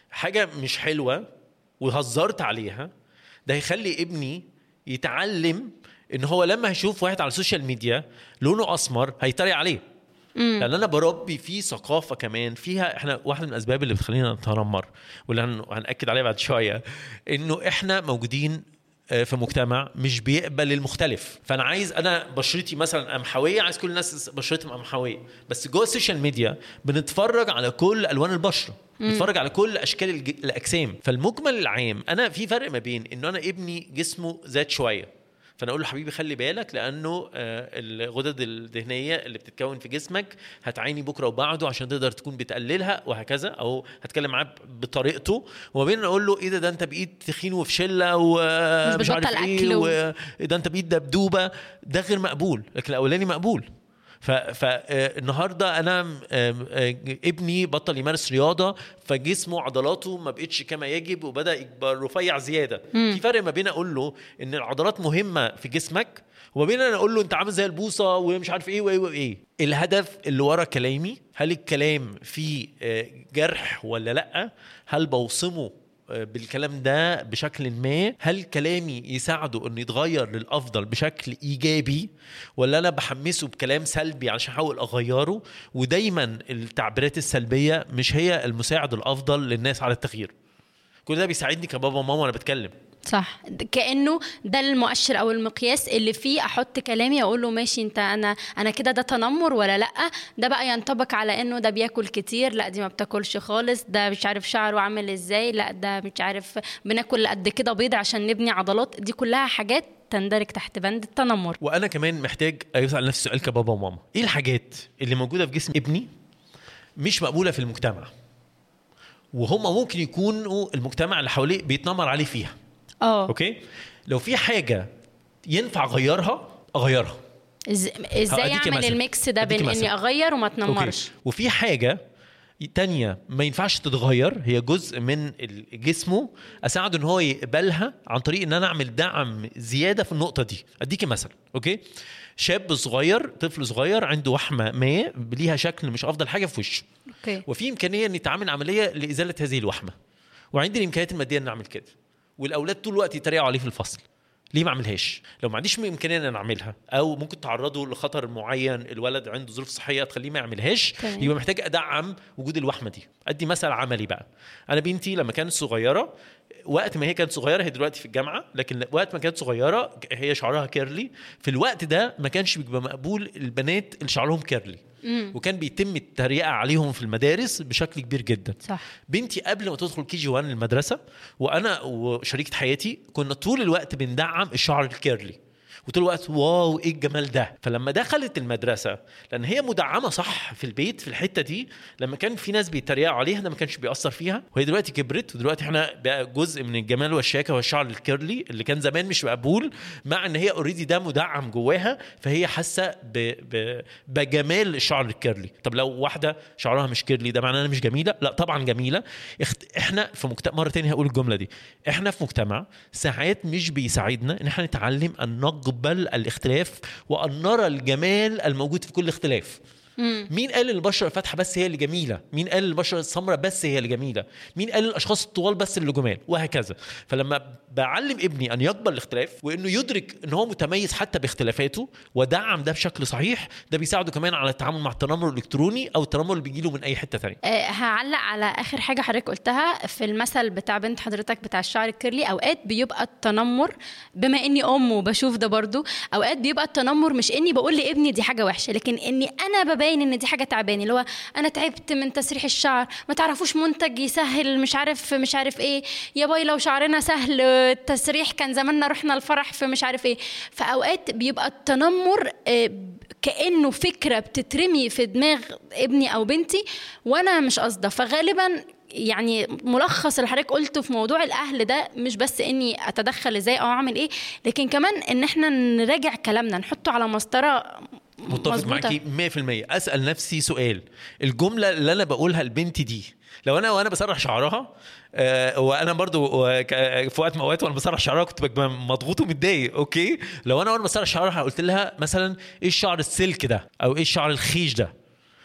حاجه مش حلوه وهزرت عليها ده هيخلي ابني يتعلم ان هو لما هيشوف واحد على السوشيال ميديا لونه اسمر هيتريق عليه لان انا بربي في ثقافه كمان فيها احنا واحده من الاسباب اللي بتخلينا نتنمر واللي هن- هناكد عليها بعد شويه انه احنا موجودين آه، في مجتمع مش بيقبل المختلف فانا عايز انا بشرتي مثلا قمحويه عايز كل الناس بشرتهم قمحويه بس جوه السوشيال ميديا بنتفرج على كل الوان البشره بنتفرج على كل اشكال الج- الاجسام فالمجمل العام انا في فرق ما بين انه انا ابني جسمه زاد شويه فانا اقول له حبيبي خلي بالك لانه آه، الغدد الدهنيه اللي بتتكون في جسمك هتعاني بكره وبعده عشان تقدر تكون بتقللها وهكذا او هتكلم معاه بطريقته وما بين اقول له ايه ده ده انت بقيت تخين وفي شله ومش مش عارف بتبطل ايه أكل و- وده انت بقيت دبدوبه ده غير مقبول لكن الاولاني مقبول فالنهارده انا آم، آه، ابني بطل يمارس رياضه فجسمه عضلاته ما بقتش كما يجب وبدا يكبر رفيع زياده في فرق ما بين اقول له ان العضلات مهمه في جسمك وما بين انا اقول له انت عامل زي البوصه ومش عارف ايه وايه وايه الهدف اللي ورا كلامي هل الكلام فيه آه، جرح ولا لا هل بوصمه بالكلام ده بشكل ما هل كلامي يساعده انه يتغير للافضل بشكل ايجابي ولا انا بحمسه بكلام سلبي عشان احاول اغيره ودايما التعبيرات السلبيه مش هي المساعد الافضل للناس على التغيير كل ده بيساعدني كبابا وماما وانا بتكلم صح كانه ده المؤشر او المقياس اللي فيه احط كلامي اقول له ماشي انت انا انا كده ده تنمر ولا لا ده بقى ينطبق على انه ده بياكل كتير لا دي ما بتاكلش خالص ده مش عارف شعره عامل ازاي لا ده مش عارف بناكل قد كده بيض عشان نبني عضلات دي كلها حاجات تندرج تحت بند التنمر وانا كمان محتاج اسال نفسي سؤال كبابا وماما ايه الحاجات اللي موجوده في جسم ابني مش مقبوله في المجتمع وهم ممكن يكونوا المجتمع اللي حواليه بيتنمر عليه فيها اه اوكي لو في حاجه ينفع اغيرها اغيرها إز- ازاي هديكي اعمل مثل. الميكس ده هديكي بين مثل. اني اغير وما اوكي اتنمرش وفي حاجه تانية ما ينفعش تتغير هي جزء من جسمه اساعده ان هو يقبلها عن طريق ان انا اعمل دعم زياده في النقطه دي اديكي مثل اوكي شاب صغير طفل صغير عنده وحمه ما ليها شكل مش افضل حاجه في وشه اوكي وفي امكانيه ان يتعمل عمليه لازاله هذه الوحمه وعندي الامكانيات الماديه ان اعمل كده والاولاد طول الوقت يتريقوا عليه في الفصل ليه ما اعملهاش لو ما عنديش امكانيه ان انا اعملها او ممكن تعرضه لخطر معين الولد عنده ظروف صحيه تخليه ما يعملهاش تمام. يبقى محتاج ادعم وجود الوحمه دي ادي مثل عملي بقى انا بنتي لما كانت صغيره وقت ما هي كانت صغيره هي دلوقتي في الجامعه لكن وقت ما كانت صغيره هي شعرها كيرلي في الوقت ده ما كانش بيبقى مقبول البنات اللي شعرهم كيرلي وكان بيتم التريقه عليهم في المدارس بشكل كبير جدا صح بنتي قبل ما تدخل كي جي 1 المدرسه وانا وشريكه حياتي كنا طول الوقت بندعم الشعر الكيرلي وطول الوقت واو ايه الجمال ده فلما دخلت المدرسه لان هي مدعمه صح في البيت في الحته دي لما كان في ناس بيتريقوا عليها ده ما كانش بيأثر فيها وهي دلوقتي كبرت ودلوقتي احنا بقى جزء من الجمال والشياكه والشعر الكيرلي اللي كان زمان مش مقبول مع ان هي اوريدي ده مدعم جواها فهي حاسه ب... ب... بجمال الشعر الكيرلي طب لو واحده شعرها مش كيرلي ده معناه انها مش جميله لا طبعا جميله اخت... احنا في مجتمع مره تانية هقول الجمله دي احنا في مجتمع ساعات مش بيساعدنا ان احنا نتعلم ان نقبل الاختلاف وان نرى الجمال الموجود في كل اختلاف مين قال البشره الفاتحه بس هي اللي جميله مين قال البشره السمراء بس هي اللي جميله مين قال الاشخاص الطوال بس اللي جمال وهكذا فلما بعلم ابني ان يقبل الاختلاف وانه يدرك ان هو متميز حتى باختلافاته ودعم ده بشكل صحيح ده بيساعده كمان على التعامل مع التنمر الالكتروني او التنمر اللي بيجيله من اي حته ثانيه آه، هعلق على اخر حاجه حضرتك قلتها في المثل بتاع بنت حضرتك بتاع الشعر الكيرلي اوقات بيبقى التنمر بما اني ام وبشوف ده برضو اوقات بيبقى التنمر مش اني بقول لابني دي حاجه وحشه لكن اني انا ببين ان دي حاجه تعباني اللي هو انا تعبت من تسريح الشعر ما تعرفوش منتج يسهل مش عارف مش عارف ايه يا باي لو شعرنا سهل التسريح كان زماننا رحنا الفرح في مش عارف ايه فاوقات بيبقى التنمر آه، كانه فكره بتترمي في دماغ ابني او بنتي وانا مش قصده فغالبا يعني ملخص اللي حضرتك قلته في موضوع الاهل ده مش بس اني اتدخل ازاي او اعمل ايه لكن كمان ان احنا نراجع كلامنا نحطه على مسطره متفق مظبوطة. معاكي 100% اسال نفسي سؤال الجمله اللي انا بقولها لبنتي دي لو انا وانا بسرح شعرها آه وانا برضو آه، ك- في وقت من الاوقات وانا بسرح شعرها كنت ببقى مضغوط ومتضايق اوكي لو انا وانا بسرح شعرها قلت لها مثلا ايه الشعر السلك ده او ايه الشعر الخيش ده